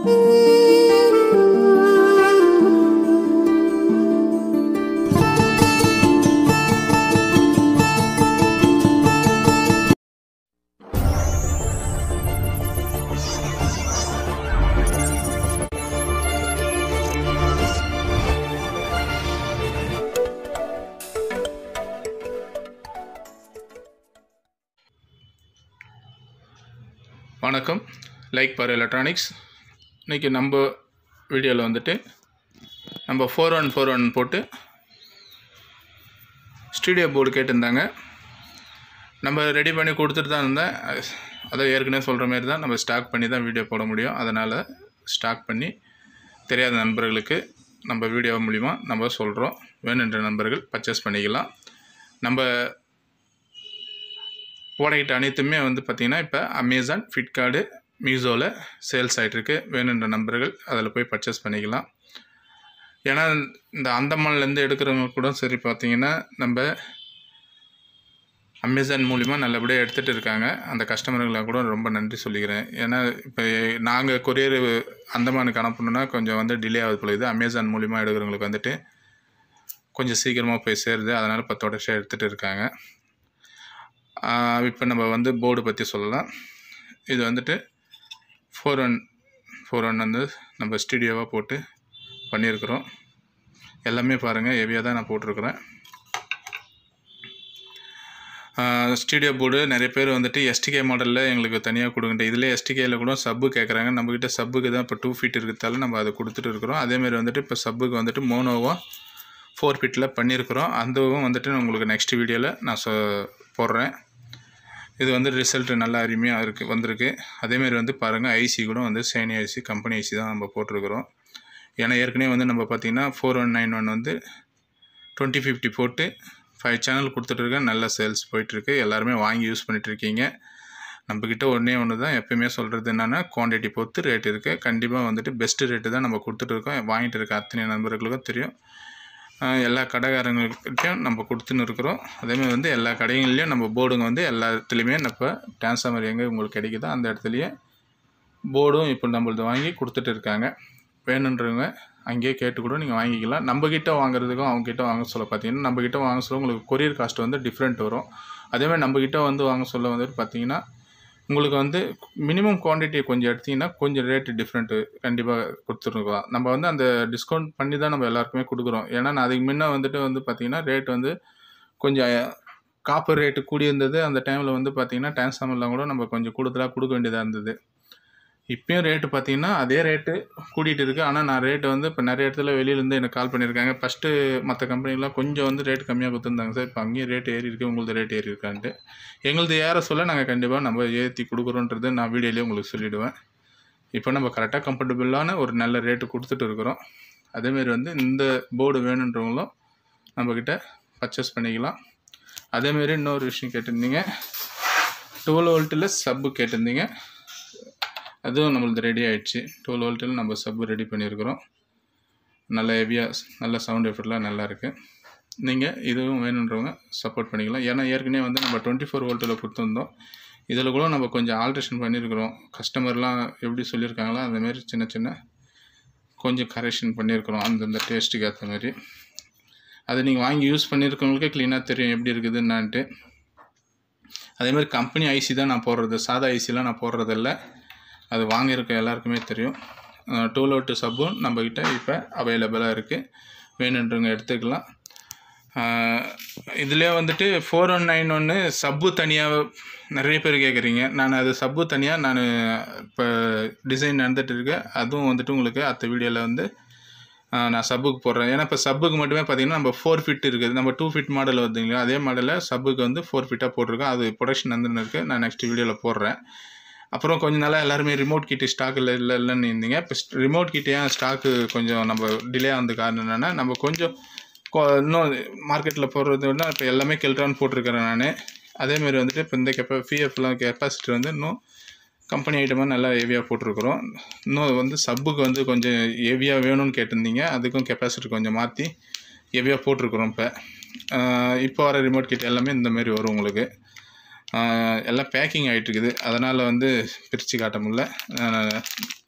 வணக்கம் லைக் பார் எலக்ட்ரானிக்ஸ் இன்றைக்கி நம்ம வீடியோவில் வந்துட்டு நம்ம ஃபோர் ஒன் ஃபோர் ஒன் போட்டு ஸ்டூடியோ போர்டு கேட்டிருந்தாங்க நம்ம ரெடி பண்ணி கொடுத்துட்டு தான் இருந்தேன் அதை ஏற்கனவே சொல்கிற மாதிரி தான் நம்ம ஸ்டாக் பண்ணி தான் வீடியோ போட முடியும் அதனால் ஸ்டாக் பண்ணி தெரியாத நண்பர்களுக்கு நம்ம வீடியோ மூலிமா நம்ம சொல்கிறோம் வேணுன்ற நண்பர்கள் பர்ச்சேஸ் பண்ணிக்கலாம் நம்ம ப்ராடக்ட் அனைத்துமே வந்து பார்த்திங்கன்னா இப்போ அமேசான் ஃப்ளிப்கார்டு மீஷோவில் சேல்ஸ் ஆகிட்டுருக்கு வேணுன்ற நண்பர்கள் அதில் போய் பர்ச்சேஸ் பண்ணிக்கலாம் ஏன்னா இந்த அந்தமான்லேருந்து எடுக்கிறவங்க கூட சரி பார்த்தீங்கன்னா நம்ம அமேசான் மூலிமா நல்லபடியாக எடுத்துகிட்டு இருக்காங்க அந்த கஸ்டமர்களை கூட ரொம்ப நன்றி சொல்லிக்கிறேன் ஏன்னா இப்போ நாங்கள் கொரியர் அந்தமானுக்கு அனுப்பணுன்னா கொஞ்சம் வந்து டிலே ஆகுது போல இது அமேசான் மூலிமா எடுக்கிறவங்களுக்கு வந்துட்டு கொஞ்சம் சீக்கிரமாக போய் சேருது அதனால் இப்போ தொடர்ச்சியாக எடுத்துகிட்டு இருக்காங்க இப்போ நம்ம வந்து போர்டு பற்றி சொல்லலாம் இது வந்துட்டு ஃபோர் ஒன் ஃபோர் ஒன் வந்து நம்ம ஸ்டுடியோவாக போட்டு பண்ணியிருக்கிறோம் எல்லாமே பாருங்கள் ஹெவியாக தான் நான் போட்டிருக்கிறேன் ஸ்டூடியோ போர்டு நிறைய பேர் வந்துட்டு எஸ்டிகே மாடலில் எங்களுக்கு தனியாக கொடுங்கட்டு இதில் எஸ்டிகேயில் கூட சப்பு கேட்குறாங்க நம்மக்கிட்ட சப்புக்கு தான் இப்போ டூ ஃபீட் இருக்கிறதால நம்ம அதை கொடுத்துட்டு இருக்கிறோம் அதேமாதிரி வந்துட்டு இப்போ சப்புக்கு வந்துட்டு மோனோவும் ஃபோர் ஃபீட்டில் பண்ணியிருக்கிறோம் அதுவும் வந்துட்டு உங்களுக்கு நெக்ஸ்ட் வீடியோவில் நான் சொ போடுறேன் இது வந்து ரிசல்ட் நல்லா அருமையாக இருக்குது வந்திருக்கு அதேமாரி வந்து பாருங்கள் ஐசி கூட வந்து சைனி ஐசி கம்பெனி ஐசி தான் நம்ம போட்டிருக்கிறோம் ஏன்னா ஏற்கனவே வந்து நம்ம பார்த்திங்கன்னா ஃபோர் ஒன் நைன் ஒன் வந்து டுவெண்ட்டி ஃபிஃப்டி போட்டு ஃபைவ் சேனல் கொடுத்துட்ருக்கேன் நல்ல சேல்ஸ் போயிட்டுருக்கு எல்லாருமே வாங்கி யூஸ் பண்ணிகிட்ருக்கீங்க நம்மக்கிட்ட ஒன்றே ஒன்று தான் எப்பயுமே சொல்கிறது என்னென்னா குவான்டிட்டி பொறுத்து ரேட் இருக்குது கண்டிப்பாக வந்துட்டு பெஸ்ட்டு ரேட்டு தான் நம்ம கொடுத்துட்ருக்கோம் வாங்கிட்டு இருக்க அத்தனை நண்பர்களுக்கும் தெரியும் எல்லா கடைக்காரங்கக்கிட்டையும் நம்ம கொடுத்துன்னு இருக்கிறோம் அதேமாதிரி வந்து எல்லா கடைகள்லேயும் நம்ம போர்டுங்க வந்து எல்லா இடத்துலையுமே நம்ம டிரான்ஸ்ஃபார்மர் எங்கே உங்களுக்கு கிடைக்குதோ அந்த இடத்துலையே போர்டும் இப்போ நம்மளது வாங்கி கொடுத்துட்டு இருக்காங்க வேணுன்றவங்க அங்கேயே கேட்டு கூட நீங்கள் வாங்கிக்கலாம் நம்மக்கிட்ட வாங்குறதுக்கும் அவங்கக்கிட்ட வாங்க சொல்ல பார்த்தீங்கன்னா நம்மக்கிட்ட வாங்க சொல்ல உங்களுக்கு கொரியர் காஸ்ட் வந்து டிஃப்ரெண்ட் வரும் அதேமாதிரி நம்மக்கிட்ட வந்து வாங்க சொல்ல வந்துட்டு பார்த்தீங்கன்னா உங்களுக்கு வந்து மினிமம் குவான்டிட்டி கொஞ்சம் எடுத்திங்கன்னா கொஞ்சம் ரேட்டு டிஃப்ரெண்ட்டு கண்டிப்பாக கொடுத்துருக்கலாம் நம்ம வந்து அந்த டிஸ்கவுண்ட் பண்ணி தான் நம்ம எல்லாருக்குமே கொடுக்குறோம் ஏன்னா நான் அதுக்கு முன்னே வந்துட்டு வந்து பார்த்திங்கன்னா ரேட் வந்து கொஞ்சம் காப்பர் ரேட்டு கூடி இருந்தது அந்த டைமில் வந்து பார்த்திங்கன்னா டிரான்ஸ்ஃபார்மர்லாம் கூட நம்ம கொஞ்சம் கூடுதலாக கொடுக்க வேண்டியதாக இருந்தது இப்போயும் ரேட்டு பார்த்தீங்கன்னா அதே ரேட்டு கூட்டிகிட்டு இருக்குது ஆனால் நான் ரேட்டு வந்து இப்போ நிறைய இடத்துல வெளியிலேருந்து எனக்கு கால் பண்ணியிருக்காங்க ஃபஸ்ட்டு மற்ற கம்பெனிலாம் கொஞ்சம் வந்து ரேட் கம்மியாக கொடுத்துருந்தாங்க சார் இப்போ அங்கேயும் ரேட் ஏறி இருக்குது உங்களது ரேட் ஏறி இருக்கான்ட்டு எங்களது ஏற சொல்ல நாங்கள் கண்டிப்பாக நம்ம ஏற்றி கொடுக்குறோன்றது நான் வீடியோலேயே உங்களுக்கு சொல்லிவிடுவேன் இப்போ நம்ம கரெக்டாக கம்ஃபர்டபுளான ஒரு நல்ல ரேட்டு கொடுத்துட்டு இருக்கிறோம் அதேமாரி வந்து இந்த போர்டு வேணுன்றவங்களும் நம்மக்கிட்ட பர்ச்சேஸ் பண்ணிக்கலாம் அதேமாரி இன்னொரு விஷயம் கேட்டிருந்தீங்க டுவெல் வோல்ட்டில் சப்பு கேட்டிருந்தீங்க அதுவும் நம்மளது ரெடி ஆகிடுச்சு டுவெல் வோல்ட்டில் நம்ம சப்பு ரெடி பண்ணியிருக்கிறோம் நல்ல ஹெவியாக நல்ல சவுண்ட் எஃபெக்ட்லாம் நல்லா இருக்குது நீங்கள் இதுவும் வேணுன்றவங்க சப்போர்ட் பண்ணிக்கலாம் ஏன்னா ஏற்கனவே வந்து நம்ம டுவெண்ட்டி ஃபோர் வோல்ட்டில் கொடுத்துருந்தோம் இதில் கூட நம்ம கொஞ்சம் ஆல்ட்ரேஷன் பண்ணியிருக்கிறோம் கஸ்டமர்லாம் எப்படி சொல்லியிருக்காங்களோ அந்தமாரி சின்ன சின்ன கொஞ்சம் கரெக்ஷன் பண்ணியிருக்கிறோம் அந்தந்த டேஸ்ட்டுக்கு ஏற்ற மாதிரி அதை நீங்கள் வாங்கி யூஸ் பண்ணியிருக்கவங்களுக்கே க்ளீனாக தெரியும் எப்படி இருக்குதுன்னான்ட்டு அதேமாதிரி கம்பெனி ஐசி தான் நான் போடுறது சாதா ஐசிலாம் நான் போடுறதில்ல அது வாங்கியிருக்க எல்லாருக்குமே தெரியும் டூ லோட்டு சப்பும் நம்மக்கிட்ட இப்போ அவைலபிளாக இருக்குது வேணுன்றவங்க எடுத்துக்கலாம் இதிலே வந்துட்டு ஃபோர் ஒன் நைன் ஒன்று சப்பு தனியாக நிறைய பேர் கேட்குறீங்க நான் அது சப்பு தனியாக நான் இப்போ டிசைன் நடந்துகிட்டு இருக்கேன் அதுவும் வந்துட்டு உங்களுக்கு அடுத்த வீடியோவில் வந்து நான் சப்புக்கு போடுறேன் ஏன்னா இப்போ சப்புக்கு மட்டுமே பார்த்தீங்கன்னா நம்ம ஃபோர் ஃபிட் இருக்குது நம்ம டூ ஃபிட் மாடல் வருதுங்களா அதே மாடலில் சப்புக்கு வந்து ஃபோர் ஃபிட்டாக போட்டிருக்கோம் அது ப்ரொடக்ஷன் வந்துன்னு இருக்குது நான் நெக்ஸ்ட் வீடியோவில் போடுறேன் அப்புறம் கொஞ்ச நாளாக எல்லாருமே ரிமோட் கிட்டு ஸ்டாக் இல்லை இல்லை இல்லைன்னு இருந்தீங்க இப்போ ரிமோட் கிட்டே ஏன் ஸ்டாக்கு கொஞ்சம் நம்ம டிலே ஆனது காரணம் என்னென்னா நம்ம கொஞ்சம் இன்னும் மார்க்கெட்டில் போடுறது விட இப்போ எல்லாமே கெல்ட்ரான் போட்டிருக்கிறேன் நான் அதேமாரி வந்துட்டு இப்போ இந்த கெப்பா பிஎஃப்லாம் கெப்பாசிட்டி வந்து இன்னும் கம்பெனி ஐட்டமாக நல்லா ஹெவியாக போட்டிருக்கிறோம் இன்னும் வந்து சப்புக்கு வந்து கொஞ்சம் ஹெவியாக வேணும்னு கேட்டிருந்தீங்க அதுக்கும் கெப்பாசிட்டி கொஞ்சம் மாற்றி ஹெவியாக போட்டிருக்குறோம் இப்போ இப்போ வர ரிமோட் கிட் எல்லாமே இந்தமாரி வரும் உங்களுக்கு எல்லாம் பேக்கிங் ஆகிட்டுருக்குது அதனால் வந்து பிரித்து காட்ட முடில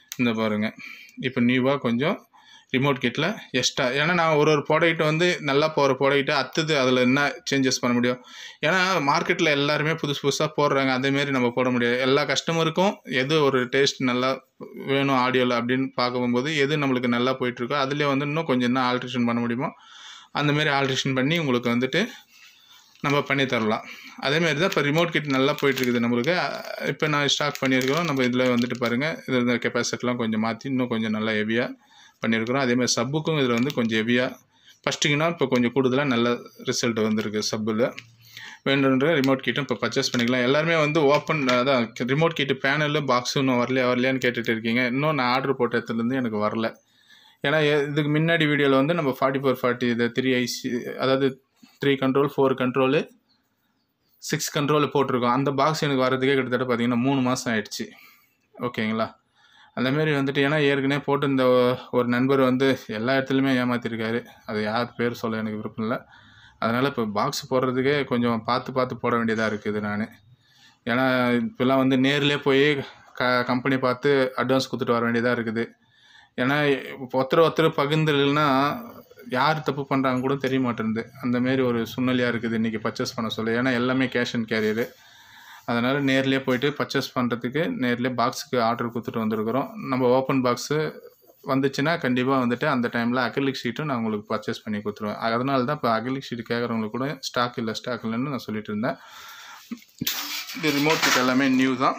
இந்த பாருங்கள் இப்போ நியூவாக கொஞ்சம் ரிமோட் கிட்டில் எக்ஸ்ட்ரா ஏன்னா நான் ஒரு ஒரு ப்ராடக்ட் வந்து நல்லா போகிற ப்ராடக்ட்டு அத்துது அதில் என்ன சேஞ்சஸ் பண்ண முடியும் ஏன்னா மார்க்கெட்டில் எல்லாருமே புதுசு புதுசாக போடுறாங்க அதேமாரி நம்ம போட முடியாது எல்லா கஸ்டமருக்கும் எது ஒரு டேஸ்ட் நல்லா வேணும் ஆடியோவில் அப்படின்னு பார்க்கும்போது எது நம்மளுக்கு நல்லா போயிட்டுருக்கோ அதுலேயே வந்து இன்னும் கொஞ்சம் என்ன ஆல்ட்ரேஷன் பண்ண முடியுமோ அந்தமாரி ஆல்ட்ரேஷன் பண்ணி உங்களுக்கு வந்துட்டு நம்ம பண்ணி தரலாம் அதேமாரி தான் இப்போ ரிமோட் கிட் நல்லா போயிட்டுருக்குது நம்மளுக்கு இப்போ நான் ஸ்டாக் பண்ணியிருக்கிறோம் நம்ம இதில் வந்துட்டு பாருங்கள் இதில் இந்த கெப்பாசிட்டிலாம் கொஞ்சம் மாற்றி இன்னும் கொஞ்சம் நல்லா ஹெவியாக பண்ணியிருக்கிறோம் அதேமாதிரி சப்புக்கும் இதில் வந்து கொஞ்சம் ஹெவியாக ஃபஸ்ட்டுங்கன்னா இப்போ கொஞ்சம் கூடுதலாக நல்ல ரிசல்ட் வந்திருக்கு சப்பில் வேணுன்ற ரிமோட் கிட்டும் இப்போ பர்ச்சேஸ் பண்ணிக்கலாம் எல்லாருமே வந்து ஓப்பன் அதான் ரிமோட் கிட்டு பேனல் பாக்ஸு இன்னும் வரலையா வரலையான்னு கேட்டுட்டு இருக்கீங்க இன்னும் நான் ஆர்டர் போட்ட இடத்துலேருந்து எனக்கு வரல ஏன்னா எ- இதுக்கு முன்னாடி வீடியோவில் வந்து நம்ம ஃபார்ட்டி ஃபோர் ஃபார்ட்டி இது த்ரீ ஐசி அதாவது three control four control six control போட்டிருக்கோம் அந்த பாக்ஸ் எனக்கு வரதுக்கே கிட்டத்தட்ட பார்த்தீங்கன்னா மூணு மாதம் ஆயிடுச்சு ஓகேங்களா அந்தமாரி வந்துட்டு ஏன்னா ஏற்கனவே போட்டு இந்த ஒரு நண்பர் வந்து எல்லா இடத்துலையுமே ஏமாத்திருக்காரு அது யார் பேர் சொல்ல எனக்கு விருப்பம் இல்லை அதனால் இப்போ பாக்ஸ் போடுறதுக்கே கொஞ்சம் பார்த்து பார்த்து போட வேண்டியதாக இருக்குது நான் ஏன்னா இப்போல்லாம் வந்து நேர்லேயே போய் க கம்பெனி பார்த்து அட்வான்ஸ் கொடுத்துட்டு வர வேண்டியதாக இருக்குது ஏன்னா இப்போ ஒருத்தர் ஒருத்தர் பகிர்ந்துலன்னா யார் தப்பு பண்ணுறாங்க கூட தெரிய மாட்டேங்குது அந்தமாரி ஒரு சூழ்நிலையாக இருக்குது இன்றைக்கி பர்ச்சேஸ் பண்ண சொல்ல ஏன்னா எல்லாமே கேஷ் அண்ட் கேரியரு அதனால் நேர்லேயே போயிட்டு பர்ச்சேஸ் பண்ணுறதுக்கு நேர்லேயே பாக்ஸுக்கு ஆர்டர் கொடுத்துட்டு வந்திருக்கிறோம் நம்ம ஓப்பன் பாக்ஸு வந்துச்சுன்னா கண்டிப்பாக வந்துட்டு அந்த டைமில் அக்ரிலிக் ஷீட்டும் நான் உங்களுக்கு பர்ச்சேஸ் பண்ணி கொடுத்துருவேன் அதனால தான் இப்போ அக்ரிலிக் ஷீட் கேட்குறவங்களுக்கு கூட ஸ்டாக் இல்லை ஸ்டாக் இல்லைன்னு நான் சொல்லிட்டு இருந்தேன் இது ரிமோட் கிட் எல்லாமே நியூ தான்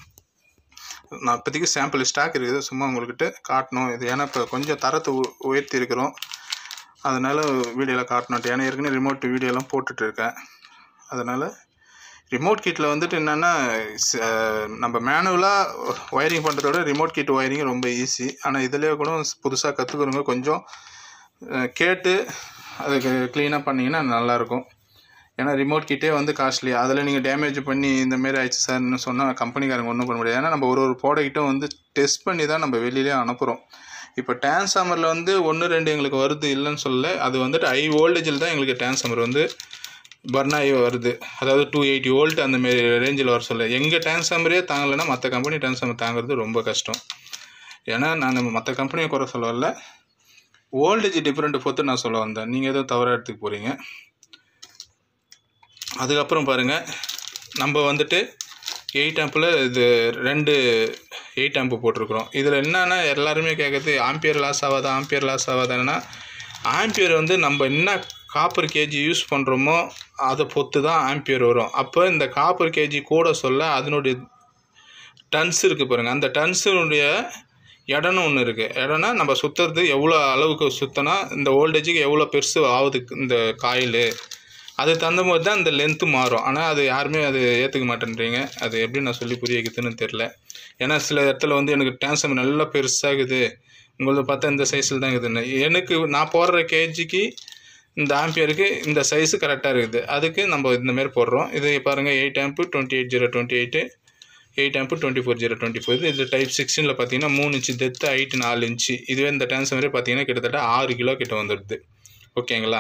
நான் இப்போதைக்கு சாம்பிள் ஸ்டாக் இருக்குது சும்மா உங்கள்கிட்ட காட்டணும் இது ஏன்னா இப்போ கொஞ்சம் தரத்தை உ- உயர்த்தி இருக்கிறோம் அதனால் வீடியோவில் காட்டணும் ஏன்னா ஏற்கனவே ரிமோட் வீடியோலாம் போட்டுட்டு இருக்கேன் அதனால் ரிமோட் கிட்டில் வந்துட்டு என்னென்னா நம்ம மேனுவலாக ஒயரிங் பண்ணுறதோட ரிமோட் கிட் ஒயரிங் ரொம்ப ஈஸி ஆனால் இதிலே கூட புதுசாக கற்றுக்கிறவங்க கொஞ்சம் அஹ், கேட்டு அதுக்கு க்ளீனாக பண்ணிங்கன்னா நல்லாயிருக்கும் ஏன்னா ரிமோட் கிட்டே வந்து காஸ்ட்லி அதில் நீங்கள் டேமேஜ் பண்ணி இந்த மாரி ஆயிடுச்சு சார்னு சொன்னால் கம்பெனிக்காரங்க ஒன்றும் பண்ண முடியாது ஏன்னா நம்ம ஒரு ஒரு ப்ராடக்ட்டும் வந்து டெஸ்ட் பண்ணி தான் நம்ம வெளியிலே அனுப்புகிறோம் இப்போ டிரான்ஸ்ஃபார்மரில் வந்து ஒன்று ரெண்டு எங்களுக்கு வருது இல்லைன்னு சொல்லல அது வந்துட்டு ஹை வோல்டேஜில் தான் எங்களுக்கு டிரான்ஸ்ஃபார்மர் வந்து பர்ன் ஆகி வருது அதாவது டூ எயிட்டி வோல்ட் அந்த மாரி ரேஞ்சில் வர சொல்ல எங்கள் டிரான்ஸ்ஃபார்மரே தாங்கலைன்னா மற்ற கம்பெனி டிரான்ஸ்ஃபார்மர் தாங்கிறது ரொம்ப கஷ்டம் ஏன்னா நான் மற்ற கம்பெனியை குறை சொல்ல வரல வோல்டேஜ் டிஃப்ரெண்ட் பொறுத்து நான் சொல்ல வந்தேன் நீங்கள் எதுவும் தவறாக எடுத்துக்க போகிறீங்க அதுக்கப்புறம் பாருங்கள் நம்ம வந்துட்டு எயிட் ஆம்பில் இது ரெண்டு எயிட் ஆம்பு போட்டிருக்கிறோம் இதில் என்னன்னா எல்லாருமே கேட்குறது ஆம்பியர் லாஸ் ஆகாதா ஆம்பியர் லாஸ் ஆகாதான்னா ஆம்பியர் வந்து நம்ம என்ன காப்பர் கேஜி யூஸ் பண்ணுறோமோ அதை பொறுத்து தான் ஆம்பியர் வரும் அப்போ இந்த காப்பர் கேஜி கூட சொல்ல அதனுடைய டன்ஸ் இருக்குது பாருங்கள் அந்த டன்ஸுடைய இடம்னு ஒன்று இருக்குது இடம்னா நம்ம சுற்றுறது எவ்வளோ அளவுக்கு சுற்றினா இந்த ஓல்டேஜுக்கு எவ்வளோ பெருசு ஆகுது இந்த காயில் அது தகுந்த போது தான் இந்த லென்த்து மாறும் ஆனால் அது யாருமே அது ஏற்றுக்க மாட்டேன்றீங்க அது எப்படி நான் சொல்லி புரிய வைக்கிறதுன்னு தெரில ஏன்னா சில இடத்துல வந்து எனக்கு டிரான்ஸ்ஃபார்மர் நல்லா பெருசாகுது உங்களது பார்த்தா இந்த சைஸில் தான் இருக்குதுன்னு எனக்கு நான் போடுற கேஜிக்கு இந்த ஆம்பியருக்கு இந்த சைஸு கரெக்டாக இருக்குது அதுக்கு நம்ம இந்த மாதிரி போடுறோம் இது பாருங்கள் eight amp twenty eight zero twenty eight eight amp twenty four zero twenty four இது டைப் சிக்ஸ்டீனில் பார்த்தீங்கன்னா மூணு இன்ச்சு டெத்து ஹைட்டு நாலு இன்ச்சு இதுவே இந்த டிரான்ஸ்ஃபார்மரே பார்த்தீங்கன்னா கிட்டத்தட்ட ஆறு கிலோ கிட்ட வந்துடுது ஓகேங்களா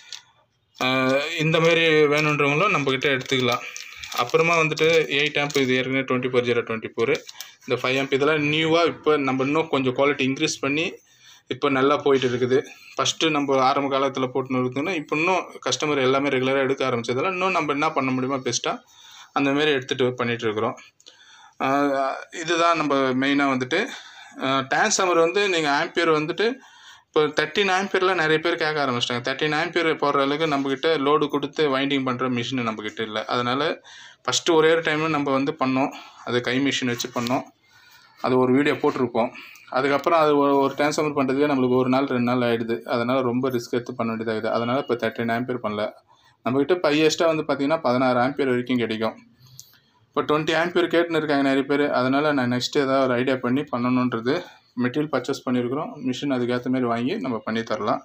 ஆஹ் இந்த மாதிரி வேணுன்றவங்களும் நம்மக்கிட்ட எடுத்துக்கலாம் அப்புறமா வந்துட்டு எயிட் ஆம்ப் இது ஏற்கனவே twenty four zero twenty four இந்த ஃபைவ் ஆம்ப் இதெல்லாம் நியூவாக இப்போ நம்ம இன்னும் கொஞ்சம் குவாலிட்டி இன்க்ரீஸ் பண்ணி இப்போ நல்லா போயிட்டு இருக்குது ஃபஸ்ட்டு நம்ம ஆரம்ப காலத்தில் போட்டுன்னு இருக்குதுன்னா இப்போ இன்னும் கஸ்டமர் எல்லாமே ரெகுலராக எடுக்க ஆரம்பிச்சதால இன்னும் நம்ம என்ன பண்ண முடியுமோ பெஸ்ட்டாக அந்த மாதிரி எடுத்துகிட்டு பண்ணிகிட்டு இருக்கிறோம் ஆஹ் இதுதான் நம்ம மெயினாக வந்துட்டு டிரான்ஸ்ஃபார்மர் வந்து நீங்கள் ஆம்பியர் வந்துட்டு இப்போ தேர்ட்டின் ஆம்பியரில் நிறைய பேர் கேட்க ஆரம்பிச்சிட்டாங்க தேர்ட்டின் ஆம்பியர் போடுற அளவுக்கு நம்மக்கிட்ட லோடு கொடுத்து வைண்டிங் பண்ணுற மிஷின் நம்மக்கிட்ட இல்லை அதனால் ஃபஸ்ட்டு ஒரே ஒரு டைம் நம்ம வந்து பண்ணோம் அது கை மிஷின் வச்சு பண்ணோம் அது ஒரு வீடியோ போட்டிருப்போம் அதுக்கப்புறம் அது ஒரு ஒரு டிரான்ஸ்ஃபார்மர் பண்ணுறதுக்கே நம்மளுக்கு ஒரு நாள் ரெண்டு நாள் ஆகிடுது அதனால் ரொம்ப ரிஸ்க் எடுத்து பண்ண வேண்டியதாகுது அதனால் இப்போ தேர்ட்டின் ஆம்பியர் பண்ணல நம்மக்கிட்ட இப்போ ஹையஸ்ட்டாக வந்து பார்த்திங்கன்னா பதினாறு ஆம்பியர் வரைக்கும் கிடைக்கும் இப்போ டுவெண்ட்டி ஆம்பியர் கேட்டுன்னு இருக்காங்க நிறைய பேர் அதனால் நான் நெக்ஸ்ட் ஏதாவது ஒரு ஐடியா பண்ணி பண்ணணுன்றது மெட்டீரியல் பர்ச்சேஸ் பண்ணியிருக்கிறோம் மிஷின் அதுக்கேற்ற மாதிரி வாங்கி நம்ம பண்ணி தரலாம்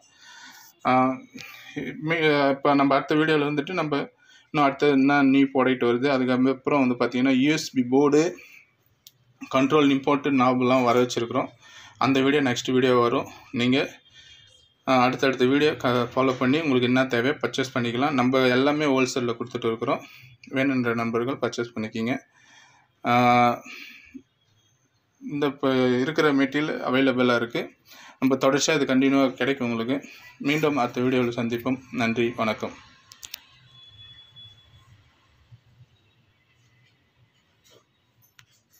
இப்போ நம்ம அடுத்த வீடியோவில் வந்துட்டு நம்ம இன்னும் அடுத்த என்ன நியூ ப்ராடக்ட் வருது அதுக்கப்புறம் வந்து பார்த்திங்கன்னா யூஎஸ்பி போர்டு கண்ட்ரோல் இம்போர்ட்டு நாப்லாம் வர வச்சுருக்குறோம் அந்த வீடியோ நெக்ஸ்ட் வீடியோ வரும் நீங்கள் அடுத்தடுத்த வீடியோ க ஃபாலோ பண்ணி உங்களுக்கு என்ன தேவை பர்ச்சேஸ் பண்ணிக்கலாம் நம்ம எல்லாமே ஹோல்சேலில் கொடுத்துட்டு இருக்கிறோம் வேணுன்ற நண்பர்கள் பர்ச்சேஸ் பண்ணிக்கிங்க இந்த இப்போ இருக்கிற மெட்டீரியல் அவைலபிளாக இருக்குது நம்ம தொடர்ச்சியாக இது கண்டினியூவாக கிடைக்கும் உங்களுக்கு மீண்டும் அடுத்த வீடியோவில் சந்திப்போம் நன்றி வணக்கம்